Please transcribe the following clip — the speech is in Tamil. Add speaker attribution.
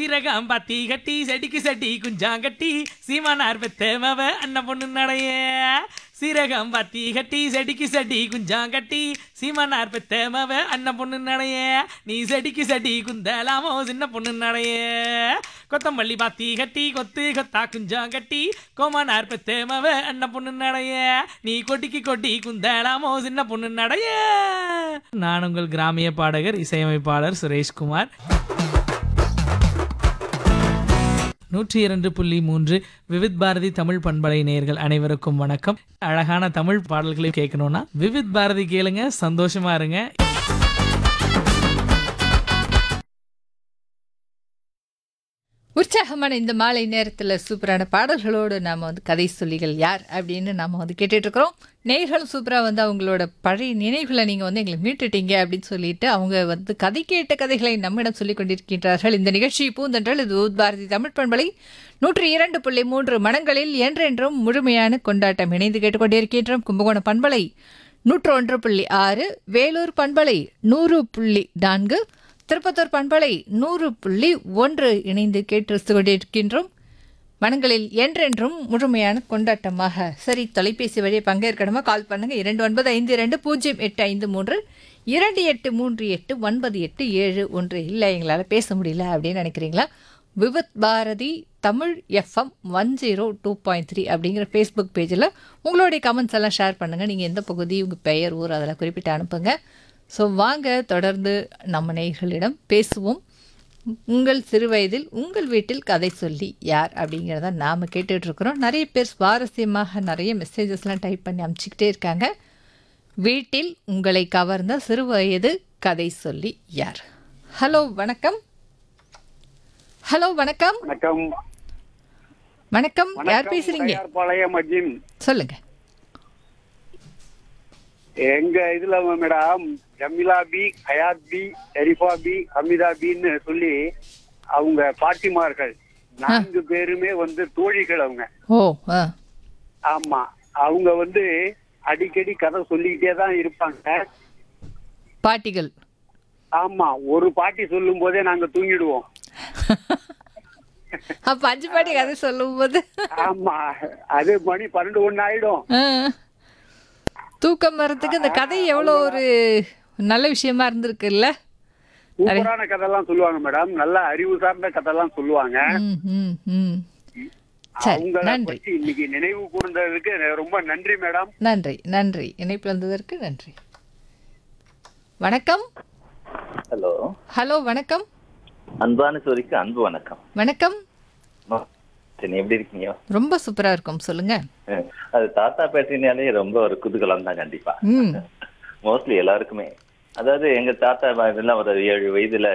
Speaker 1: சீரகம் பத்தி கட்டி செடிக்கு செடி குஞ்சாங்கட்டி சீமானார் பெத்தேமவ அண்ணன் பொண்ணு நடைய சீரகம் பத்தி கட்டி செடிக்கு செடி குஞ்சாங்கட்டி சீமானார் பெத்தேமவ அண்ணன் பொண்ணு நடைய நீ செடிக்கு செடி குந்தலாமோ சின்ன பொண்ணு நடைய கொத்தமல்லி பாத்தி கட்டி கொத்து கொத்தா குஞ்சாங்கட்டி கோமானார் பெத்தேமவ அண்ணன் பொண்ணு நடைய நீ கொட்டிக்கு கொட்டி குந்தலாமோ சின்ன பொண்ணு நடைய நான் உங்கள் கிராமிய பாடகர் இசையமைப்பாளர் சுரேஷ்குமார் நூற்றி இரண்டு புள்ளி மூன்று விவித் பாரதி தமிழ் பண்பலை நேயர்கள் அனைவருக்கும் வணக்கம் அழகான தமிழ் பாடல்களை கேட்கணும்னா விவித் பாரதி கேளுங்க சந்தோஷமா இருங்க
Speaker 2: உற்சாகமான இந்த மாலை நேரத்தில் சூப்பரான பாடல்களோடு நாம் வந்து கதை சொல்லிகள் யார் அப்படின்னு நாம் வந்து கேட்டுட்டு இருக்கிறோம் நேயர்களும் சூப்பராக வந்து அவங்களோட பழைய நினைவுகளை நீங்கள் வந்து எங்களை மீட்டுட்டீங்க அப்படின்னு சொல்லிட்டு அவங்க வந்து கதை கேட்ட கதைகளை நம்மிடம் சொல்லிக் கொண்டிருக்கின்றார்கள் இந்த நிகழ்ச்சி பூந்தென்றல் இது உத் பாரதி தமிழ் பண்பலை நூற்றி இரண்டு புள்ளி மூன்று மனங்களில் என்றென்றும் முழுமையான கொண்டாட்டம் இணைந்து கேட்டுக்கொண்டிருக்கின்றோம் கும்பகோணம் பண்பலை நூற்று ஒன்று புள்ளி ஆறு வேலூர் பண்பலை நூறு புள்ளி நான்கு திருப்பத்தூர் பண்பலை நூறு புள்ளி ஒன்று இணைந்து கேட்டு கொண்டிருக்கின்றோம் மனங்களில் என்றென்றும் முழுமையான கொண்டாட்டமாக சரி தொலைபேசி வழியை பங்கேற்கணுமா கால் பண்ணுங்க இரண்டு ஒன்பது ஐந்து இரண்டு பூஜ்ஜியம் எட்டு ஐந்து மூன்று இரண்டு எட்டு மூன்று எட்டு ஒன்பது எட்டு ஏழு ஒன்று இல்லை எங்களால் பேச முடியல அப்படின்னு நினைக்கிறீங்களா Vividh Bharati Tamil FM one zero two point three அப்படிங்கிற ஃபேஸ்புக் பேஜில் உங்களுடைய கமெண்ட்ஸ் எல்லாம் ஷேர் பண்ணுங்கள் நீங்கள் எந்த பகுதி உங்கள் பெயர் ஊர் அதெல்லாம் குறிப்பிட்டு அனுப்புங்க ஸோ வாங்க தொடர்ந்து நம்ம நேயர்களிடம் பேசுவோம் உங்கள் சிறுவயதில் உங்கள் வீட்டில் கதை சொல்லி யார் அப்படிங்கிறத நாம் கேட்டுட்ருக்குறோம் நிறைய பேர் சுவாரஸ்யமாக நிறைய மெசேஜஸ்லாம் டைப் பண்ணி அனுப்பிச்சிக்கிட்டே இருக்காங்க வீட்டில் உங்களை கவர்ந்த சிறுவயது கதை சொல்லி யார் ஹலோ வணக்கம் ஹலோ வணக்கம்
Speaker 3: வணக்கம்
Speaker 2: வணக்கம் யார்
Speaker 3: வணக்கம்,
Speaker 2: பேசுறீங்க
Speaker 3: உடையார்பாளையம் அஜிம்
Speaker 2: சொல்லுங்க
Speaker 3: எங்க இதுல மேடம் ஜமிலா பி ஹயாத் பி ஷெரீஃபா பி ஹமிதா பின்னு சொல்லி அவங்க பாட்டிமார்கள் நான்கு பேருமே வந்து தோழிகள் அவங்க
Speaker 2: ஓ ஆ
Speaker 3: ஆமா அவங்க வந்து அடிக்கடி கதை சொல்லிக்கிட்டே தான் இருப்பாங்க
Speaker 2: பாட்டிகள்
Speaker 3: ஆமா ஒரு பாட்டி சொல்லும் போதே நாங்க தூங்கிடுவோம்
Speaker 2: அப்ப அஞ்சு பாட்டி கதை சொல்லும்போது
Speaker 3: ஆமா அது மணி பன்னெண்டு ஒண்ணு ஆயிடும்
Speaker 2: ஆ. தூக்கம் வர்றதுக்கு இந்த கதை எவ்வளோ ஒரு நல்ல விஷயமா இருந்திருக்குல்ல
Speaker 3: சூப்பரான கதையெல்லாம் சொல்லுவாங்க மேடம் நல்ல அறிவு சார்ந்த கதையெல்லாம் சொல்லுவாங்க
Speaker 2: ம், ம், ம். சரி
Speaker 3: அவங்கள
Speaker 2: நன்றி
Speaker 3: பத்தி இன்னைக்கு நினைவு கூர்ந்ததுக்கு ரொம்ப நன்றி மேடம்
Speaker 2: நன்றி நன்றி இணைப்பு வந்ததற்கு நன்றி வணக்கம்
Speaker 4: ஹலோ
Speaker 2: ஹலோ வணக்கம்
Speaker 4: அன்பான சோதிக்கு அன்பு வணக்கம்
Speaker 2: வணக்கம்
Speaker 4: ஆ, சரி எப்படி இருக்கீங்க
Speaker 2: ரொம்ப சூப்பரா இருக்கும் சொல்லுங்க
Speaker 4: அஹ், அது தாத்தா பேட்டினாலே ரொம்ப ஒரு குதூகலம் தான் கண்டிப்பா
Speaker 2: ம்
Speaker 4: மோஸ்ட்லி எல்லாருக்குமே அதாவது எங்க தாத்தா இதெல்லாம் ஒரு ஏழு வயதுல